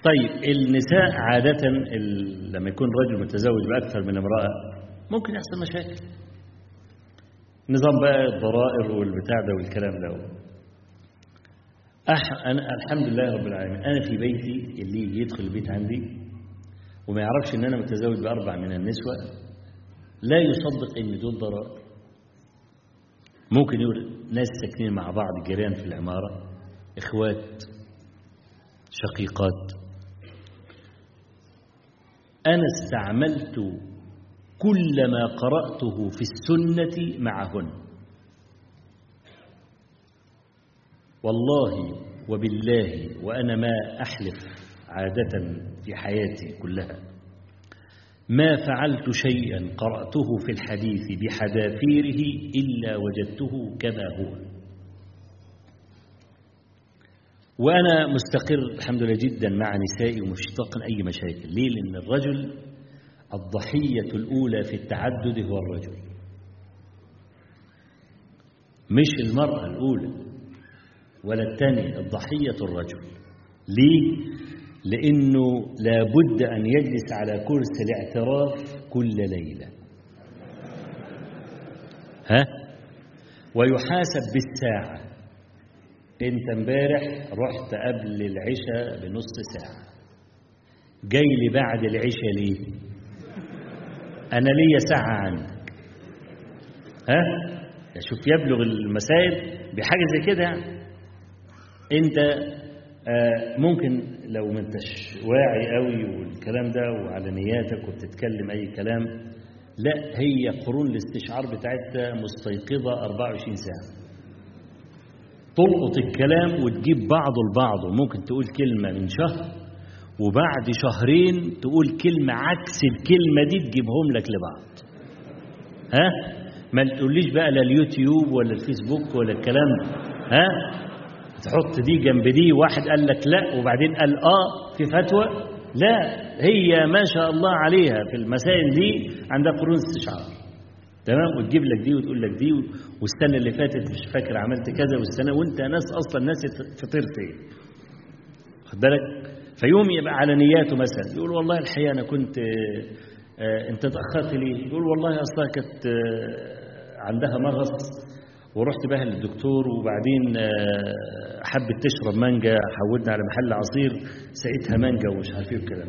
طيب النساء عادة ال- لما يكون رجل متزوج بأكثر من امرأة ممكن يحصل مشاكل نظام بقى الضرائر والبتاع ده والكلام ده أح أنا الحمد لله رب العالمين أنا في بيتي اللي يجي يدخل البيت عندي وما يعرفش إن أنا متزوج بأربع من النسوة لا يصدق إن دول ضرائر ممكن يقول ناس ساكنين مع بعض جيران في العمارة إخوات شقيقات أنا استعملت كل ما قرأته في السنة معهن والله وبالله وأنا ما أحلف عادة في حياتي كلها ما فعلت شيئا قرأته في الحديث بحذافيره إلا وجدته كما هو وأنا مستقر الحمد لله جدا مع نسائي ومش طاقن أي مشاكل ليه؟ لأن الرجل الضحية الأولى في التعدد هو الرجل مش المرأة الأولى ولا الثانية الضحية الرجل ليه؟ لأنه لابد أن يجلس على كرسي الاعتراف كل ليلة ها؟ ويحاسب بالساعة انت امبارح رحت قبل العشاء بنص ساعة جاي لي بعد العشاء ليه انا ليا ساعة عنك ها شوف يبلغ المسائل بحاجة زي كده يعني انت آه ممكن لو ما انتش واعي قوي والكلام ده وعلى نياتك وبتتكلم اي كلام لا هي قرون الاستشعار بتاعتها مستيقظة 24 ساعة تلقط الكلام وتجيب بعضه لبعضه ممكن تقول كلمة من شهر وبعد شهرين تقول كلمة عكس الكلمة دي تجيبهم لك لبعض ها ما تقوليش بقى لا اليوتيوب ولا الفيسبوك ولا الكلام ده ها تحط دي جنب دي واحد قال لك لا وبعدين قال اه في فتوى لا هي ما شاء الله عليها في المسائل دي عندها قرون استشعار تمام وتجيب لك دي وتقول لك دي والسنه اللي فاتت مش فاكر عملت كذا والسنه وانت ناس اصلا ناس فطرت ايه خد بالك فيوم يبقى على نياته مثلا يقول والله الحقيقه انا كنت آه، آه، انت اتاخرت ليه يقول والله اصلها كانت آه، عندها مغص ورحت بها للدكتور وبعدين آه، حبت تشرب مانجا حودنا على محل عصير سقيتها مانجا ومش عارف ايه الكلام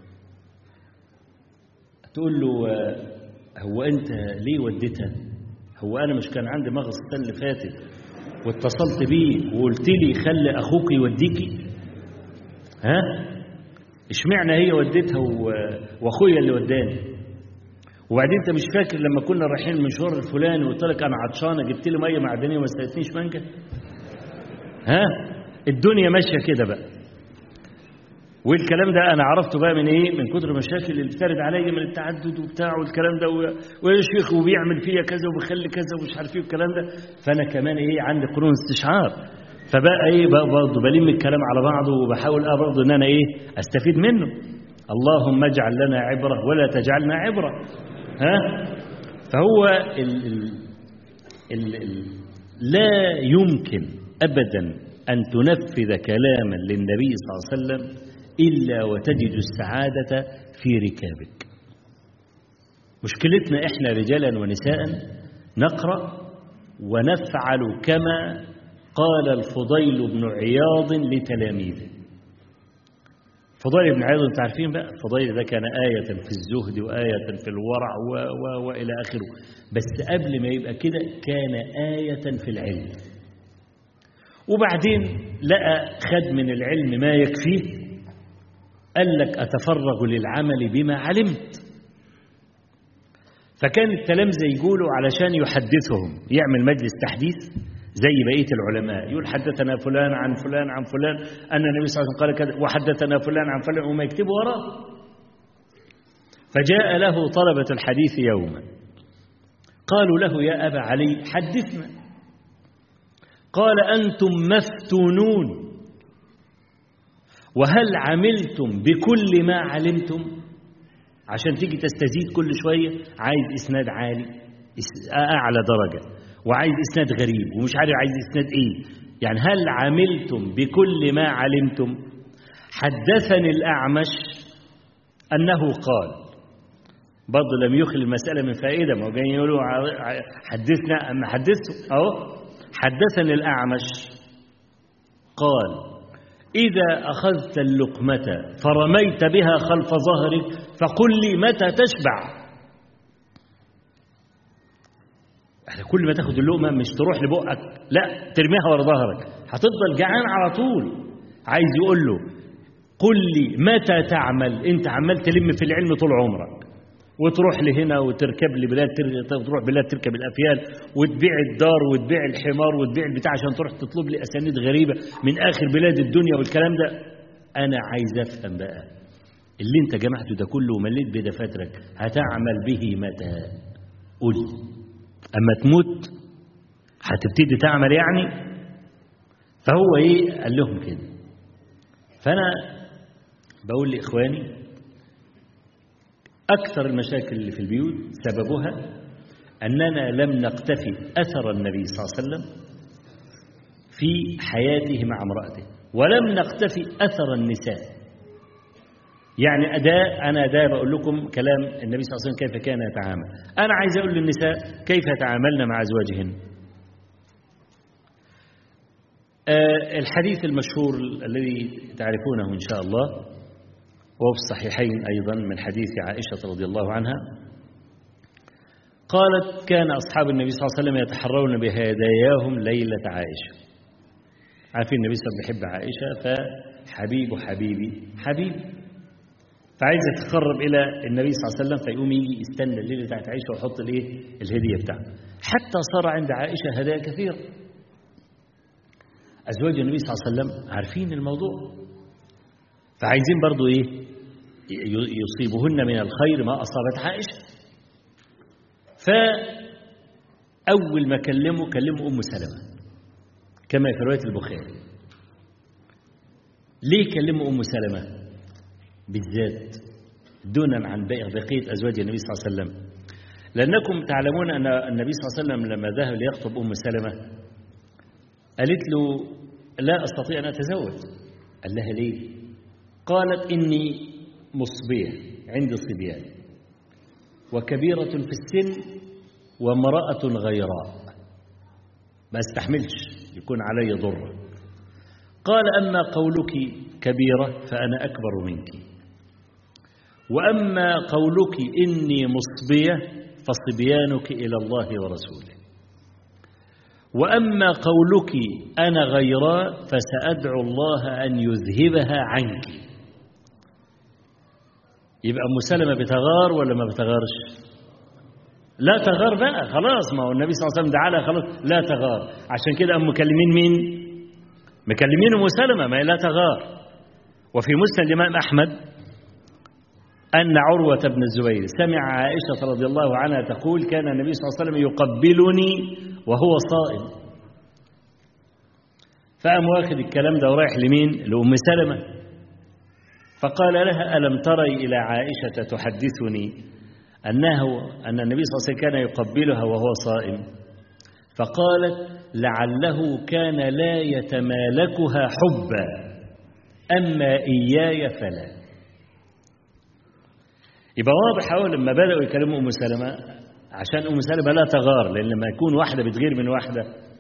تقول له آه، هو انت ليه وديتها هو انا مش كان عندي مغص السنه اللي فاتت واتصلت بيه وقلت لي خلي اخوك يوديكي ها اشمعنى هي وديتها و- واخويا اللي وداني وبعدين انت مش فاكر لما كنا رايحين المشوار الفلاني وقلت لك انا عطشانه جبت لي ميه معدنيه وما سقيتنيش مانجا ها الدنيا ماشيه كده بقى والكلام ده انا عرفته بقى من ايه من كتر المشاكل اللي بترد عليا من التعدد وبتاع والكلام ده و- ويا شيخ وبيعمل فيا كذا وبيخلي كذا ومش عارف ايه والكلام ده فانا كمان ايه عندي قرون استشعار فبقى ايه بقى برضه بلم الكلام على بعضه وبحاول اه برضه ان انا ايه استفيد منه اللهم اجعل لنا عبره ولا تجعلنا عبره ها فهو ال ال ال ال لا يمكن ابدا ان تنفذ كلاما للنبي صلى الله عليه وسلم الا وتجد السعاده في ركابك مشكلتنا احنا رجالا ونساء نقرا ونفعل كما قال الفضيل بن عياض لتلاميذه فضيل بن عياض انتوا عارفين بقى الفضيل ده كان آية في الزهد وآية في الورع و و وإلى آخره بس قبل ما يبقى كده كان آية في العلم وبعدين لقى خد من العلم ما يكفيه قال لك أتفرغ للعمل بما علمت فكان التلامذة يقولوا علشان يحدثهم يعمل مجلس تحديث زي بقية العلماء يقول حدثنا فلان عن فلان عن فلان أن النبي صلى الله عليه وسلم قال كذا وحدثنا فلان عن فلان وما يكتبوا وراه فجاء له طلبة الحديث يوما قالوا له يا أبا علي حدثنا قال أنتم مفتونون وهل عملتم بكل ما علمتم عشان تيجي تستزيد كل شوية عايز إسناد عالي إس- أعلى درجة وعايز إسناد غريب ومش عارف عايز إسناد إيه يعني هل عملتم بكل ما علمتم حدثني الأعمش أنه قال برضه لم يخل المسألة من فائدة ما هو جاي يقولوا حدثنا أما حدثته أهو حدثني الأعمش قال إذا أخذت اللقمة فرميت بها خلف ظهرك فقل لي متى تشبع احنا كل ما تاخد اللقمة مش تروح لبقك لا ترميها ورا ظهرك هتفضل جعان على طول عايز يقول له قل لي متى تعمل انت عمال تلم في العلم طول عمرك وتروح لهنا وتركب لبلاد تروح بلاد تركب الافيال وتبيع الدار وتبيع الحمار وتبيع البتاع عشان تروح تطلب لي اسانيد غريبه من اخر بلاد الدنيا والكلام ده انا عايز افهم بقى اللي انت جمعته ده كله ومليت بدفاترك هتعمل به متى قول اما تموت هتبتدي تعمل يعني فهو ايه قال لهم كده فانا بقول لاخواني أكثر المشاكل اللي في البيوت سببها أننا لم نقتفي أثر النبي صلى الله عليه وسلم في حياته مع امرأته ولم نقتفي أثر النساء يعني أداء أنا أداء بقول لكم كلام النبي صلى الله عليه وسلم كيف كان يتعامل أنا عايز أقول للنساء كيف يتعاملن مع أزواجهن آه الحديث المشهور الذي تعرفونه إن شاء الله وفي الصحيحين أيضا من حديث عائشة رضي الله عنها قالت كان أصحاب النبي صلى الله عليه وسلم يتحرون بهداياهم ليلة عائشة عارفين النبي صلى الله عليه وسلم بيحب عائشة فحبيب حبيبي حبيب فعايز يتقرب إلى النبي صلى الله عليه وسلم فيقوم يجي يستنى الليلة بتاعت عائشة ويحط الايه الهدية بتاعته حتى صار عند عائشة هدايا كثيرة أزواج النبي صلى الله عليه وسلم عارفين الموضوع فعايزين برضو ايه يصيبهن من الخير ما أصابت عائشة فأول ما كلمه كلمه أم سلمة كما في رواية البخاري ليه كلمه أم سلمة بالذات دونا عن بقية أزواج النبي صلى الله عليه وسلم لأنكم تعلمون أن النبي صلى الله عليه وسلم لما ذهب ليخطب أم سلمة قالت له لا أستطيع أن أتزوج قال لها ليه قالت إني مصبية عندي صبيان وكبيرة في السن وامرأة غيراء ما استحملش يكون علي ضر قال أما قولك كبيرة فأنا أكبر منك وأما قولك إني مصبية فصبيانك إلى الله ورسوله وأما قولك أنا غيراء فسأدعو الله أن يذهبها عنك يبقى أم سلمة بتغار ولا ما بتغارش لا تغار بقى خلاص ما هو النبي صلى الله عليه وسلم دعا خلاص لا تغار عشان كده أم مكلمين مين مكلمين أم سلمة ما هي لا تغار وفي مسند الإمام أحمد أن عروة بن الزبير سمع عائشة رضي الله عنها تقول كان النبي صلى الله عليه وسلم يقبلني وهو صائم فقام واخد الكلام ده ورايح لمين لأم سلمة فقال لها ألم تري إلى عائشة تحدثني أنه أن النبي صلى الله عليه وسلم كان يقبلها وهو صائم فقالت لعله كان لا يتمالكها حبا أما إياي فلا يبقى واضح أول لما بدأوا يكلموا أم سلمة عشان أم سلمة لا تغار لأن لما يكون واحدة بتغير من واحدة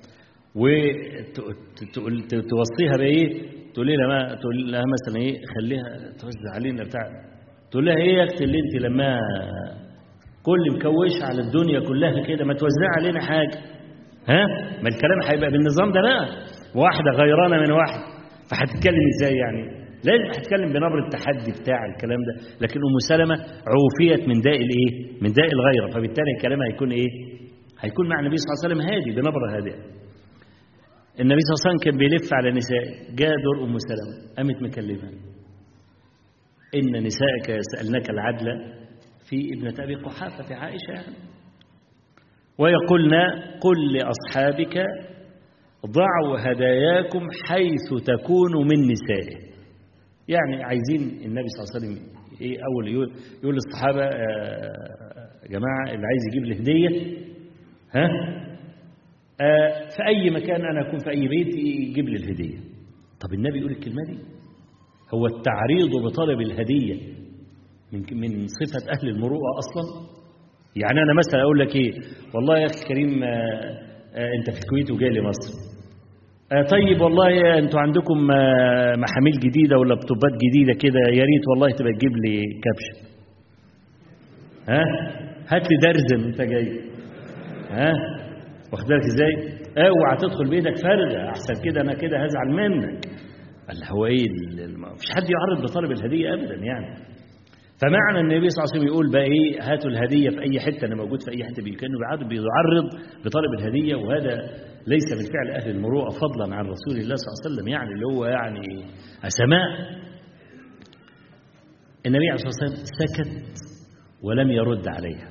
وتوصيها بإيه تقول لها ما تقول لها مثلا إيه خليها توزع علينا بتاع تقول لها إيه يا أختي اللي أنت لما كل مكوش على الدنيا كلها كده ما توزع علينا حاجة ها ما الكلام هيبقى بالنظام ده بقى واحدة غيرانة من واحد فهتتكلم ازاي يعني لازم هتتكلم بنبرة التحدي بتاع الكلام ده لكن أم سلمة عوفيت من داء الايه من داء الغيرة فبالتالي الكلام هيكون ايه هيكون مع النبي صلى الله عليه وسلم هادي بنبرة هادئة النبي صلى الله عليه وسلم كان بيلف على نساء جاء دور أم سلمة قامت مكلمة إن نسائك يسألنك العدل في ابنة أبي قحافة عائشة يعني ويقولن قل لأصحابك ضعوا هداياكم حيث تكونوا من نسائه يعني عايزين النبي صلى الله عليه وسلم ايه اول يقول, يقول للصحابه يا جماعه اللي عايز يجيب لي هديه ها آه في اي مكان انا اكون في اي بيت يجيب لي الهديه طب النبي يقول الكلمه دي هو التعريض بطلب الهدية من من صفة أهل المروءة أصلا يعني أنا مثلا أقول لك إيه والله يا أخي الكريم آه، آه، أنت في الكويت وجاي لمصر آه، طيب والله يا انتوا عندكم آه، محاميل جديدة ولا لابتوبات جديدة كده يا ريت والله تبقى تجيب لي كبش ها هات لي درزم انت جاي ها واخد بالك ازاي اوعى تدخل بايدك فارغه احسن كده انا كده هزعل منك قال هو ايه ال- ال- ما فيش حد يعرض بطلب الهديه ابدا يعني فمعنى ان النبي صلى الله عليه وسلم يقول بقى ايه هاتوا الهديه في اي حته انا موجود في اي حته بي- كانه بيعرض بيعرض بطلب الهديه وهذا ليس من فعل اهل المروءه فضلا عن رسول الله صلى الله عليه وسلم يعني اللي هو يعني سماء النبي عليه الصلاه والسلام سكت ولم يرد عليها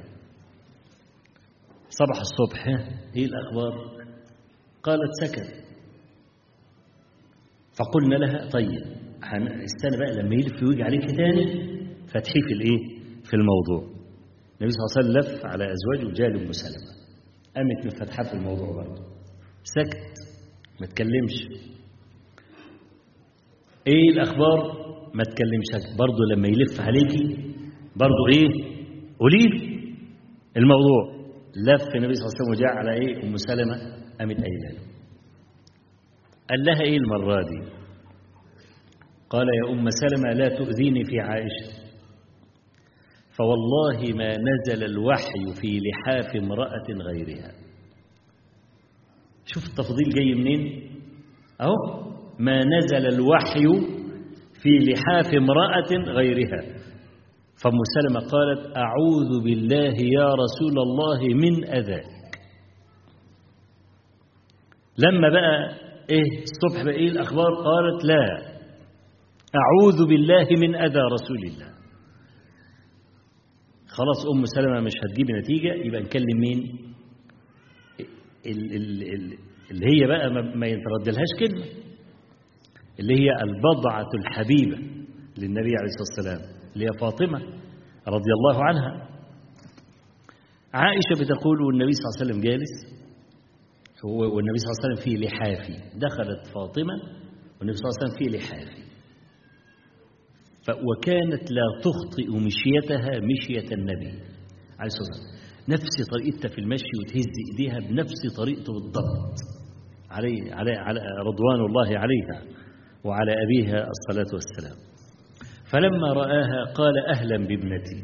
صبح الصبح ها ايه الاخبار قالت سكت فقلنا لها طيب هن- استنى بقى لما يلف ويجي عليك تاني فتحي في الايه في الموضوع النبي صلى الله عليه وسلم لف على ازواجه وجاء لام سلمه قامت مفتحه في الموضوع برضه سكت ما تكلمش ايه الاخبار ما تكلمش برضه لما يلف عليكي برضه ايه قولي لي الموضوع لف النبي صلى الله عليه وسلم وجاء على ايه ام سلمه قامت قايله له قال لها ايه المره دي قال يا ام سلمه لا تؤذيني في عائشه فوالله ما نزل الوحي في لحاف امراه غيرها شوف التفضيل جاي منين اهو ما نزل الوحي في لحاف امراه غيرها فام سلمه قالت اعوذ بالله يا رسول الله من اذاك لما بقى ايه الصبح بقى ايه الاخبار قالت لا اعوذ بالله من اذى رسول الله خلاص ام سلمه مش هتجيب نتيجه يبقى نكلم مين ال- ال- ال- اللي هي بقى ما ما يتردلهاش كلمه اللي هي البضعه الحبيبه للنبي عليه الصلاه والسلام اللي هي فاطمه رضي الله عنها عائشه بتقول والنبي صلى الله عليه وسلم جالس هو والنبي صلى الله عليه وسلم في لحافي دخلت فاطمة والنبي صلى الله عليه وسلم في لحافي ف- وكانت لا تخطئ مشيتها مشية النبي عليه الصلاة والسلام نفس طريقتها في المشي وتهز إيديها بنفس طريقته بالضبط علي علي على رضوان الله عليها وعلى أبيها الصلاة والسلام فلما رآها قال أهلا بابنتي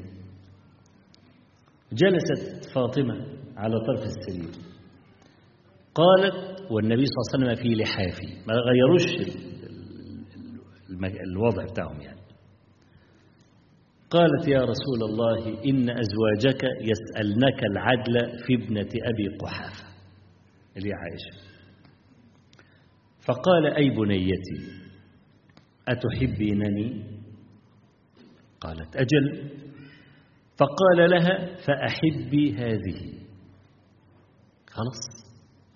جلست فاطمة على طرف السرير قالت والنبي صلى الله عليه وسلم في لحافي ما غيروش ال- ال- الم- الوضع بتاعهم يعني قالت يا رسول الله إن أزواجك يسألنك العدل في ابنة أبي قحافة اللي هي عائشة فقال أي بنيتي أتحبينني قالت أجل فقال لها فأحبي هذه خلاص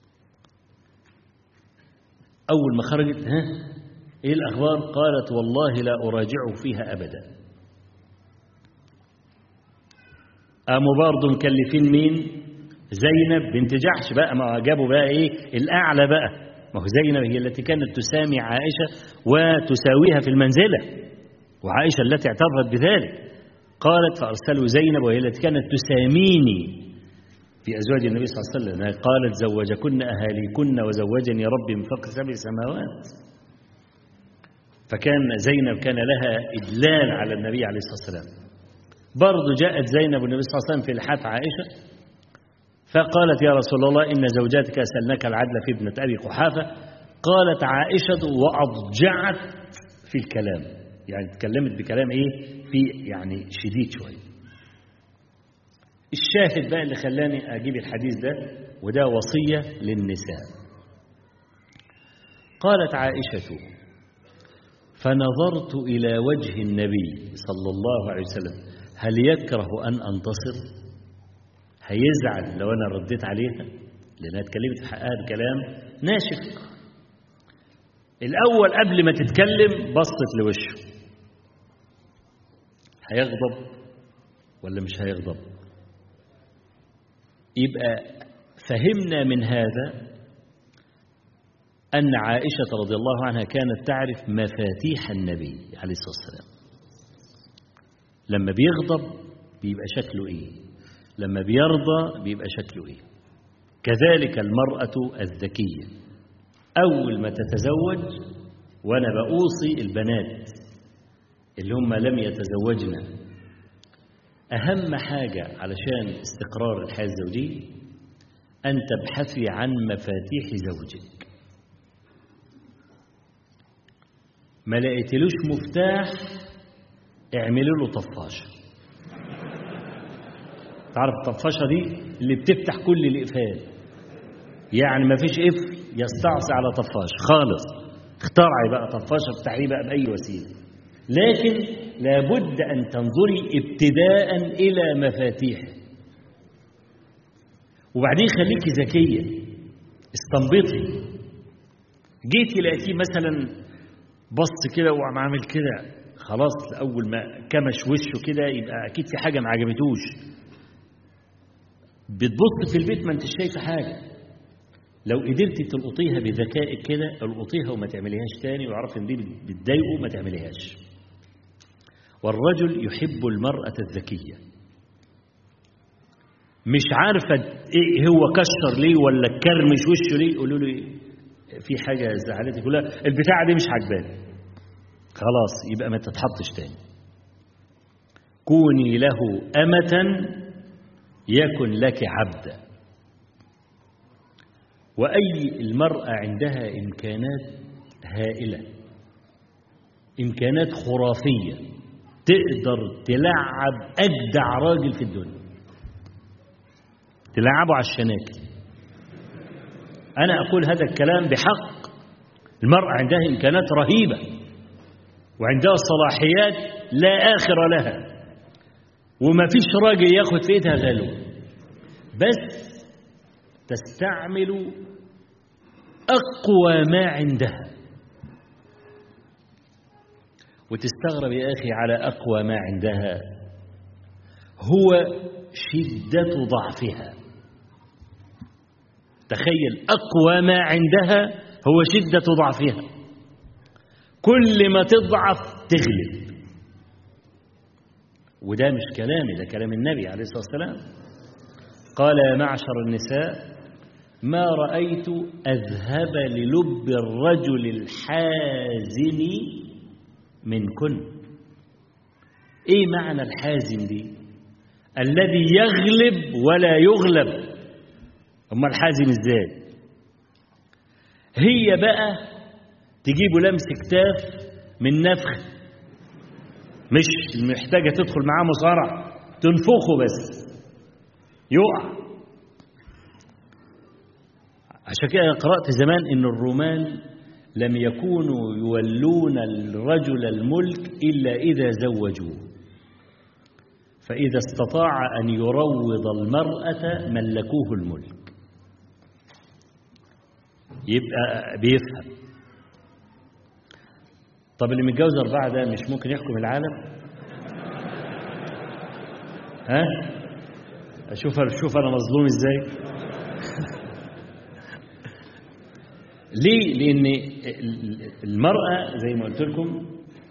أول ما خرجت ها إيه الأخبار قالت والله لا أراجعه فيها أبدا قاموا برضه مكلفين مين زينب بنت جحش بقى ما جابوا بقى إيه الأعلى بقى ما هو زينب هي التي كانت تسامي عائشة وتساويها في المنزلة وعائشة التي اعترفت بذلك قالت فأرسلوا زينب وهي التي كانت تساميني في أزواج النبي صلى الله عليه وسلم قالت زوجكن أهاليكن وزوجني ربي من فوق سبع سماوات فكان زينب كان لها إدلال على النبي عليه الصلاة والسلام برضو جاءت زينب والنبي صلى الله عليه وسلم في لحاف عائشة فقالت يا رسول الله إن زوجاتك أسألناك العدل في ابنة أبي قحافة قالت عائشة وأضجعت في الكلام يعني تكلمت بكلام إيه في يعني شديد شوية الشاهد بقى اللي خلاني أجيب الحديث ده وده وصية للنساء قالت عائشة فنظرت إلى وجه النبي صلى الله عليه وسلم هل يكره أن أنتصر هيزعل لو أنا رديت عليها لأنها اتكلمت في حقها بكلام ناشف الأول قبل ما تتكلم بصت لوشه هيغضب ولا مش هيغضب يبقى فهمنا من هذا أن عائشة رضي الله عنها كانت تعرف مفاتيح النبي عليه الصلاة والسلام لما بيغضب بيبقى شكله إيه لما بيرضى بيبقى شكله إيه كذلك المرأة الذكية أول ما تتزوج وأنا بأوصي البنات اللي هم لم يتزوجن أهم حاجة علشان استقرار الحياة الزوجية أن تبحثي عن مفاتيح زوجك ما لقيتلوش مفتاح اعملي له طفاشة تعرف الطفاشة دي اللي بتفتح كل الإقفال يعني ما فيش قفل يستعصي على طفاش خالص اخترعي بقى طفاشة افتحيه بقى بأي وسيلة لكن لابد أن تنظري ابتداء إلى مفاتيحه وبعدين خليكي ذكية استنبطي جيتي لقيتيه مثلا بص كده وقام عامل كده خلاص أول ما كمش وشه كده يبقى أكيد في حاجة ما عجبتوش بتبص في البيت ما انت شايفه حاجة لو قدرتي تلقطيها بذكائك كده القطيها وما تعمليهاش تاني ويعرف ان دي بتضايقه ما تعمليهاش والرجل يحب المرأة الذكية مش عارفة ايه هو كشر ليه ولا كرمش وشه ليه يقولوا له إيه؟ في حاجة زعلتك كلها البتاعة دي مش عجباني خلاص يبقى ما تتحطش تاني كوني له أمة يكن لك عبدا وأي المرأة عندها إمكانات هائلة إمكانات خرافية تقدر تلعب أجدع راجل في الدنيا تلعبه على الشناكل أنا أقول هذا الكلام بحق المرأة عندها إمكانات رهيبة وعندها صلاحيات لا آخر لها وما فيش راجل ياخد في ايدها غلو بس تستعمل أقوى ما عندها وتستغرب يا أخي على أقوى ما عندها هو شدة ضعفها تخيل أقوى ما عندها هو شدة ضعفها كل ما تضعف تغلب وده مش كلامي ده كلام النبي عليه الصلاة والسلام قال يا معشر النساء ما رأيت أذهب للب الرجل الحازم منكن ايه معنى الحازم دي الذي يغلب ولا يغلب اما الحازم ازاي هي بقى تجيبه لمس كتاف من نفخ مش محتاجه تدخل معاه مصارع تنفخه بس يقع عشان كده قرات زمان ان الرومان لم يكونوا يولون الرجل الملك إلا إذا زوجوه فإذا استطاع أن يروض المرأة ملكوه الملك يبقى بيفهم طب اللي متجوز أربعة ده مش ممكن يحكم العالم ها أشوف شوف أنا مظلوم إزاي ليه؟ لأن المرأة زي ما قلت لكم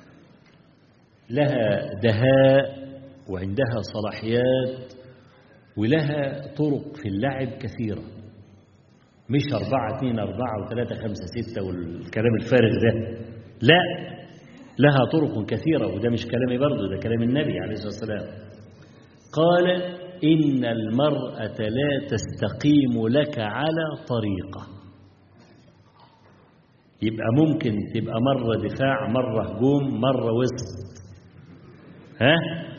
لها دهاء وعندها صلاحيات ولها طرق في اللعب كثيرة مش أربعة اثنين أربعة وثلاثة خمسة ستة والكلام الفارغ ده لا لها طرق كثيرة وده مش كلامي برضه ده كلام النبي عليه الصلاة والسلام قال إن المرأة لا تستقيم لك على طريقة يبقى ممكن تبقى مرة دفاع مرة هجوم مرة وسط ها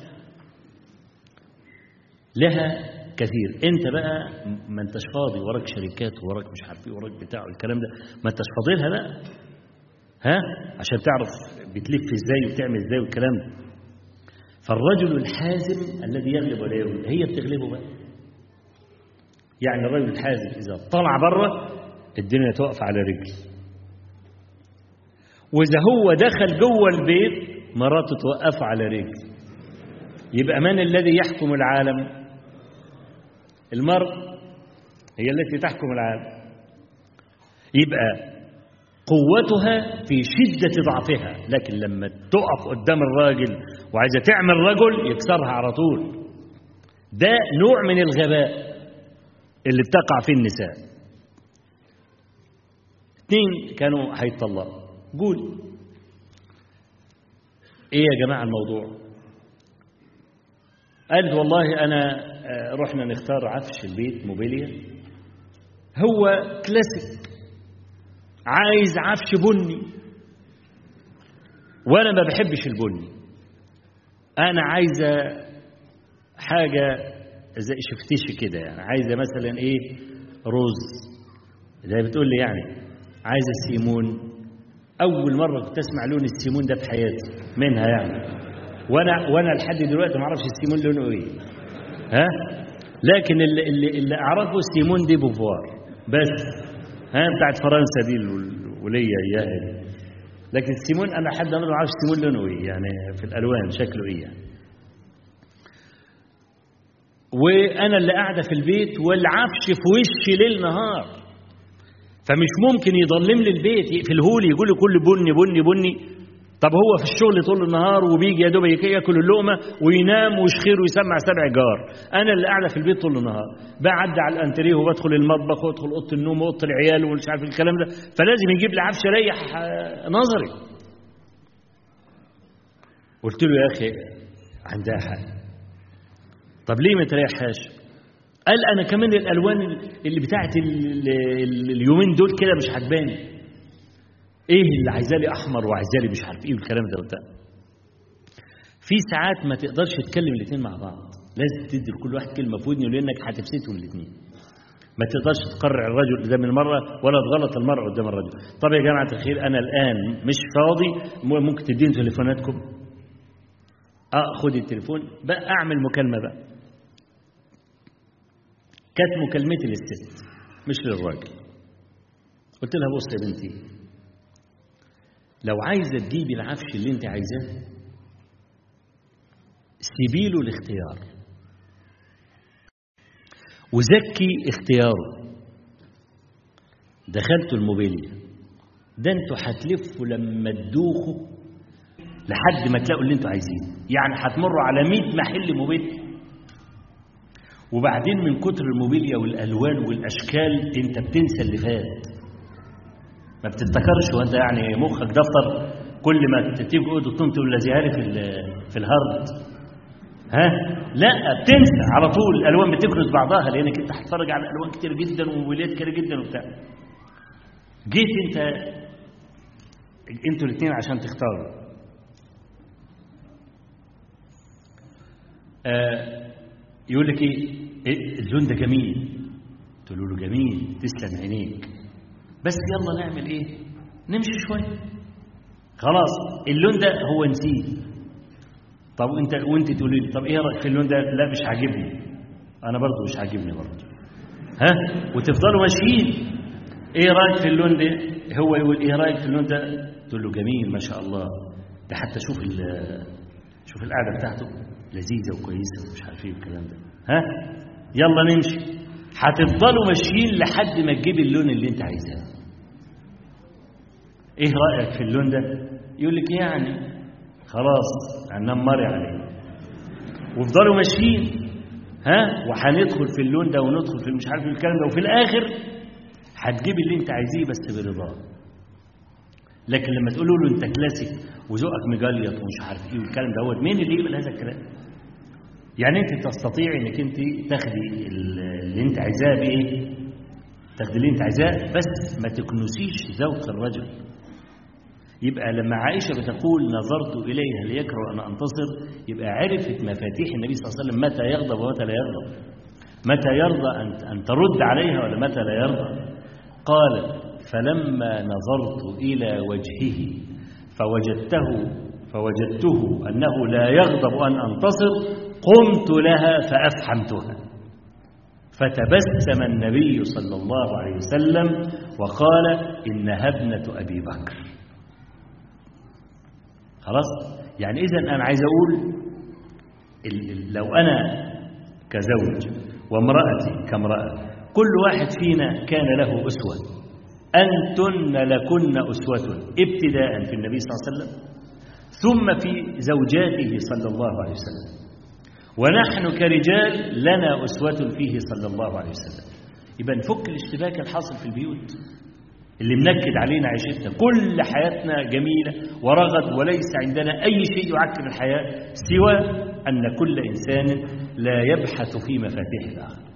لها كثير انت بقى ما انتش فاضي وراك شركات وراك مش عارف ايه وراك بتاع الكلام ده ما انتش فاضي لها بقى ها عشان تعرف بتلف ازاي وبتعمل ازاي والكلام ده فالرجل الحازم الذي يغلب ولا يغلب هي بتغلبه بقى يعني الرجل الحازم اذا طلع بره الدنيا تقف على رجل وإذا هو دخل جوه البيت مراته توقفه على رجل يبقى من الذي يحكم العالم المرء هي التي تحكم العالم يبقى قوتها في شدة ضعفها لكن لما تقف قدام الراجل وعايزة تعمل رجل يكسرها على طول ده نوع من الغباء اللي بتقع فيه النساء اثنين كانوا هيتطلقوا قول ايه يا جماعة الموضوع قالت والله انا رحنا نختار عفش البيت موبيليا هو كلاسيك عايز عفش بني وانا ما بحبش البني انا عايزه حاجه زي شفتيش كده يعني عايزه مثلا ايه رز زي بتقول لي يعني عايزه السيمون اول مره كنت اسمع لون السيمون ده في حياتي منها يعني وانا وانا لحد دلوقتي ما اعرفش السيمون لونه ايه ها لكن اللي اللي, اللي اعرفه السيمون دي بوفوار بس ها بتاعت فرنسا دي الوليه اياها لكن السيمون انا لحد النهارده ما اعرفش السيمون لونه ايه يعني في الالوان شكله ايه يعني وانا اللي قاعده في البيت والعفش في وشي ليل نهار فمش ممكن يضلم لي البيت يقفله لي يقول لي كل بني بني بني طب هو في الشغل طول النهار وبيجي يا دوب ياكل اللقمه وينام ويشخير ويسمع سبع جار انا اللي قاعده في البيت طول النهار بعدي على الانتريه وبدخل المطبخ وادخل اوضه النوم واوضه العيال ومش عارف الكلام ده فلازم يجيب لي عفش يريح نظري قلت له يا اخي عندها حق طب ليه ما تريحهاش قال انا كمان الالوان اللي بتاعت اليومين دول كده مش عجباني ايه اللي عايزاه لي احمر وعايزاه لي مش عارف ايه والكلام ده وبتاع في ساعات ما تقدرش تتكلم الاثنين مع بعض لازم تدي لكل واحد كلمه في ودنه لانك هتفسدهم الاثنين ما تقدرش تقرع الرجل قدام المرأة ولا تغلط المرأة قدام الرجل طب يا جماعة الخير أنا الآن مش فاضي ممكن تديني تليفوناتكم اه خدي التليفون بقى أعمل مكالمة بقى كانت مكالمتي للست مش للراجل قلت لها بص يا بنتي لو عايزة تجيبي العفش اللي انت عايزاه سيبي له الاختيار وزكي اختياره دخلتوا الموبيليا ده انتوا هتلفوا لما تدوخوا لحد ما تلاقوا اللي انتوا عايزينه يعني هتمروا على 100 محل موبيليا وبعدين من كتر الموبيليا والالوان والاشكال انت بتنسى اللي فات ما بتفتكرش وانت يعني مخك دفتر كل ما تيجي اوضه تقوم تقول لي في في الهارد ها لا بتنسى على طول الالوان بتكنس بعضها لانك انت هتتفرج على الوان كتير جدا وموبيلات كتير جدا وبتاع جيت انت انتوا الاثنين عشان تختاروا آه يقول لك ايه اللون ده جميل تقول له جميل تسلم عينيك بس يلا نعمل ايه نمشي شويه خلاص اللون ده هو نسيه طب وانت وانت تقولي لي طب ايه رايك في اللون ده لا مش عاجبني انا برضه مش عاجبني برضه ها وتفضلوا ماشيين ايه رايك في اللون ده هو يقول ايه رايك في اللون ده تقول له جميل ما شاء الله ده حتى شوف شوف القعده بتاعته لذيذه وكويسه ومش عارف ايه الكلام ده ها يلا نمشي هتفضلوا ماشيين لحد ما تجيب اللون اللي انت عايزاه ايه رايك في اللون ده يقول لك يعني خلاص هننام مري عليه وفضلوا ماشيين ها وهندخل في اللون ده وندخل في مش عارف الكلام ده وفي الاخر هتجيب اللي انت عايزيه بس برضاه لكن لما تقولوا له انت كلاسيك وذوقك مجليط ومش عارف ايه والكلام ده مين اللي يقبل هذا الكلام يعني انت تستطيعي انك انت تاخدي اللي انت عايزاه بايه تاخدي اللي انت عايزاه بس ما تكنسيش ذوق الرجل يبقى لما عائشة بتقول نظرت إليها ليكره أن أنتصر يبقى عرفت مفاتيح النبي صلى الله عليه وسلم متى يغضب ومتى لا يغضب متى يرضى أن أن ترد عليها ولا متى لا يرضى قال فلما نظرت إلى وجهه فوجدته فوجدته أنه لا يغضب أن أنتصر قمت لها فأفحمتها فتبسم النبي صلى الله عليه وسلم وقال إنها ابنة أبي بكر خلاص يعني إذا أنا عايز أقول لو أنا كزوج وامرأتي كامرأة كل واحد فينا كان له أسوة أنتن لكن أسوة ابتداء في النبي صلى الله عليه وسلم ثم في زوجاته صلى الله عليه وسلم ونحن كرجال لنا أسوة فيه صلى الله عليه وسلم يبقى نفك الاشتباك الحاصل في البيوت اللي منكد علينا عيشتنا كل حياتنا جميلة ورغد وليس عندنا أي شيء يعكر الحياة سوى أن كل إنسان لا يبحث في مفاتيح الآخر